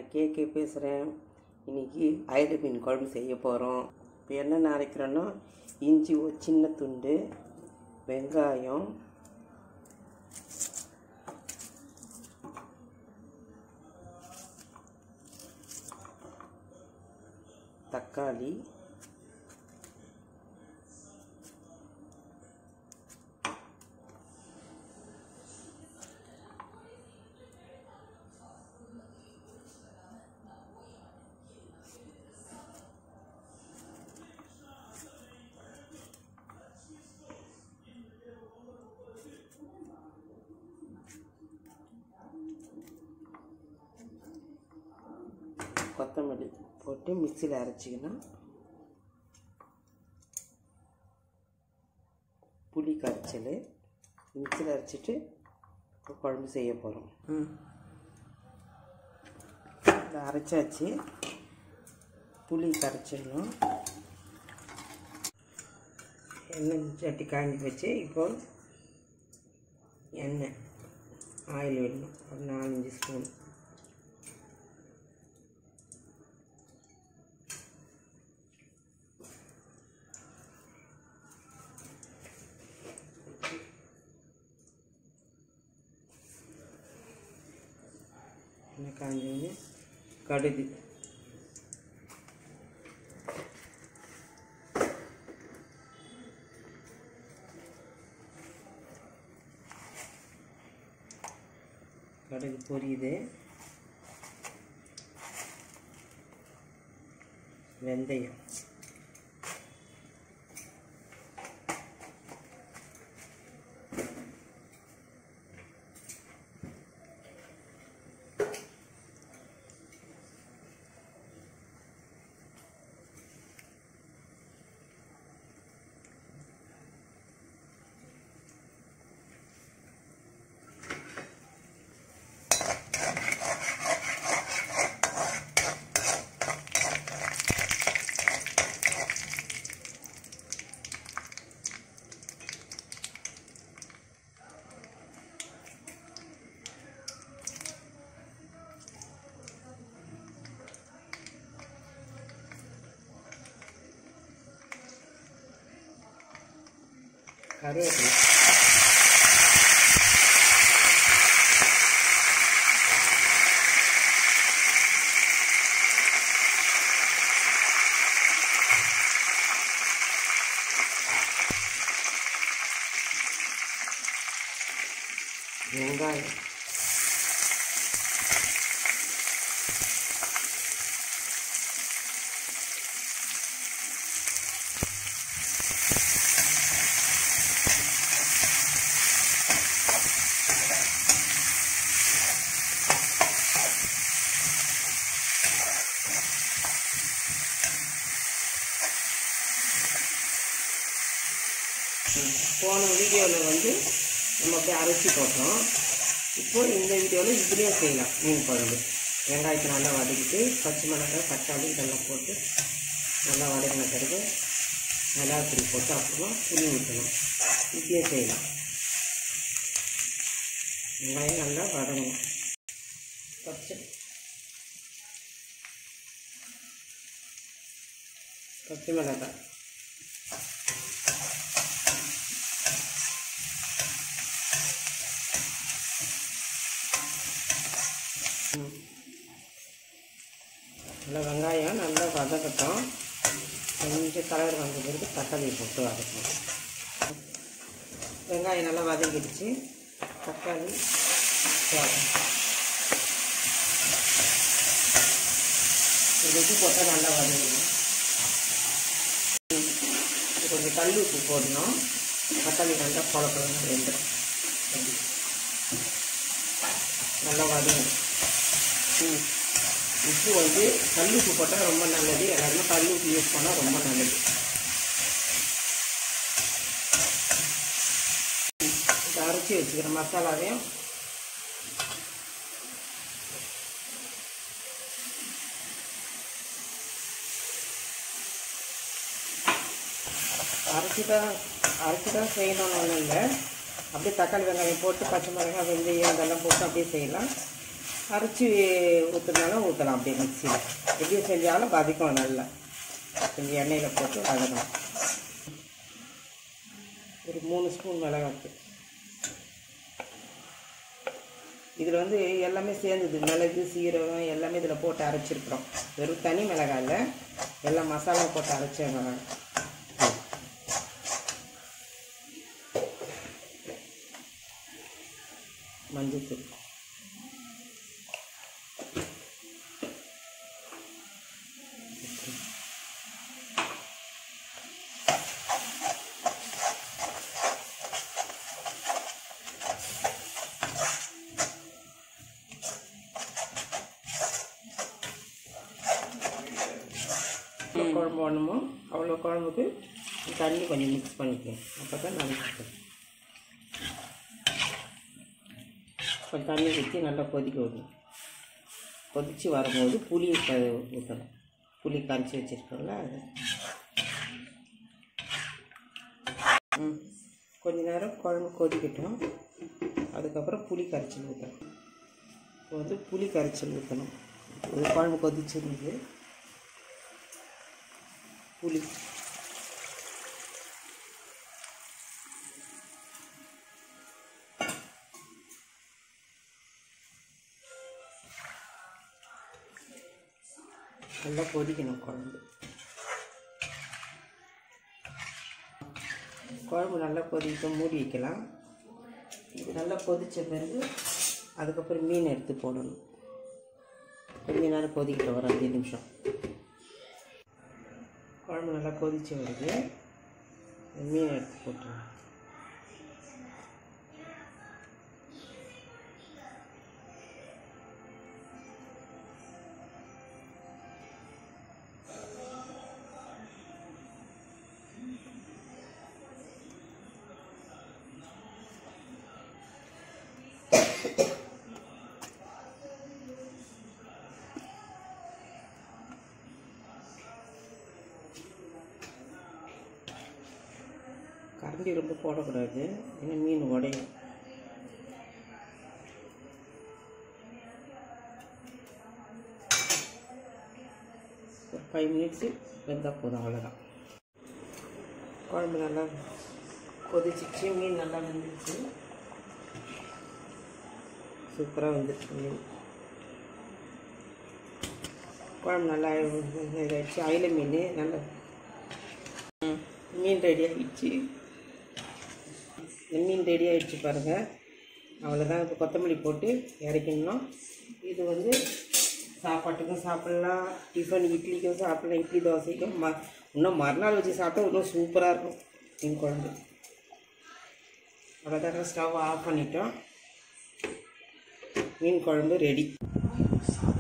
கேக்கே பேசுகிறேன் இன்னைக்கு அயடு மீன் குழம்பு செய்ய போகிறோம் இப்போ என்னென்ன அரைக்கிறோன்னா இஞ்சி ஒரு சின்ன துண்டு வெங்காயம் தக்காளி கொத்தமல்லி போட்டு மிக்சியில் அரைச்சிக்கணும் புளி கரைச்சல் மிக்சியில் அரைச்சிட்டு இப்போ குழம்பு செய்ய போகிறோம் இதை அரைச்சாச்சு புளி கரைச்சிடணும் எண்ணெய் சட்டி காஞ்சி வச்சு இப்போ எண்ணெய் ஆயில் விடணும் ஒரு நாலஞ்சு ஸ்பூன் எண்ணெய் காஞ்சோடனே கடுகு கடுகு பொரியுது வெந்தயம் கருவேப்பிலை வெங்காயம் போன வீடியோவில் வந்து நம்ம அப்படியே அரைச்சி போட்டோம் இப்போ இந்த வீடியோவில் இப்படியே செய்யலாம் மீன் குழம்பு வெங்காயத்தை நல்லா வதக்கிட்டு பச்சை மிளகாய் தக்காளி இதெல்லாம் போட்டு நல்லா வதக்கின பிறகு மிளகாத்தூள் போட்டு அப்புறமா புளி ஊற்றணும் இப்படியே செய்யலாம் வெங்காயம் நல்லா வதங்கணும் பச்சை பச்சை மிளகாய் நல்லா வெங்காயம் நல்லா வதக்கட்டும் கொஞ்சம் கலர் வந்த பிறகு தக்காளி போட்டு வதக்கணும் வெங்காயம் நல்லா வதங்கிடுச்சு தக்காளி இது உப்பு போட்டால் நல்லா வதங்கணும் இது கொஞ்சம் கல் உப்பு போடணும் தக்காளி நல்லா குழப்பணும் ரெண்டு நல்லா வதங்கணும் ம் உப்பு வந்து கல் உப்பு போட்டால் ரொம்ப நல்லது எல்லாருமே கல் உப்பு யூஸ் பண்ணால் ரொம்ப நல்லது இதை அரைச்சி வச்சுக்கிற மசாலாவையும் அரைச்சி தான் அரைச்சி தான் செய்யணும்னு ஒன்றும் இல்லை அப்படியே தக்காளி வெங்காயம் போட்டு பச்சை மிளகாய் வெந்தயம் இதெல்லாம் போட்டு அப்படியே செய்யலாம் அரைச்சி ஊற்றுனாலும் ஊற்றலாம் அப்படியே மிக்சியில் எப்படி செஞ்சாலும் வதக்கும் நல்லா கொஞ்சம் எண்ணெயில் போட்டு வதக்கணும் ஒரு மூணு ஸ்பூன் மிளகாத்து இதில் வந்து எல்லாமே சேர்ந்தது மிளகு சீரகம் எல்லாமே இதில் போட்டு அரைச்சிருக்கிறோம் வெறும் தனி மிளகாய் இல்லை எல்லா மசாலா போட்டு அரைச்ச மிளகாய் மஞ்சத்தூள் எவ்வளோ குழம்பு வேணுமோ அவ்வளோ குழம்புக்கு தண்ணி கொஞ்சம் மிக்ஸ் பண்ணிக்கணும் அப்போ தான் நல்லா இருக்கும் கொஞ்சம் தண்ணி ஊற்றி நல்லா கொதிக்க விடணும் கொதித்து வரும்போது புளி க ஊற்றணும் புளி கரைச்சி வச்சுருக்கோம்ல அது ம் கொஞ்ச நேரம் குழம்பு கொதிக்கட்டும் அதுக்கப்புறம் புளி கரைச்சல் ஊற்றணும் இப்போ வந்து புளி கரைச்சல் ஊற்றணும் இது குழம்பு கொதிச்சிருந்து புளி நல்லா கொதிக்கணும் குழம்பு குழம்பு நல்லா கொதிக்க மூடி வைக்கலாம் இது நல்லா கொதித்த பிறகு அதுக்கப்புறம் மீன் எடுத்து போடணும் கொஞ்ச நேரம் கொதிக்கிட்ட ஒரு அஞ்சு நிமிஷம் குழம்பு நல்லா கொதிச்சு வருது மீன் எடுத்து போட்டுருவேன் கரண்டி ரொம்ப போடக்கூடாது ஏன்னா மீன் உடையும் ஒரு ஃபைவ் மினிட்ஸு வெந்தால் போதும் அவ்வளோதான் குழம்பு நல்லா கொதிச்சிச்சு மீன் நல்லா வெந்துச்சு சூப்பராக வந்துருச்சு மீன் குழம்பு நல்லா இதாகிடுச்சு அயில மீன் நல்லா ம், மீன் ரெடி ஆகிடுச்சு இந்த மீன் ரெடி ஆகிடுச்சு பாருங்கள் அவ்வளோதான் இப்போ கொத்தமல்லி போட்டு இறக்கிடணும் இது வந்து சாப்பாட்டுக்கும் சாப்பிட்லாம் டிஃபன் இட்லிக்கும் சாப்பிட்லாம் இட்லி தோசைக்கும் ம இன்னும் மறுநாள் வச்சு சாப்பிட்டா இன்னும் சூப்பராக இருக்கும் மீன் குழம்பு அவ்வளோதான் ஸ்டவ் ஆஃப் பண்ணிட்டோம் மீன் குழம்பு ரெடி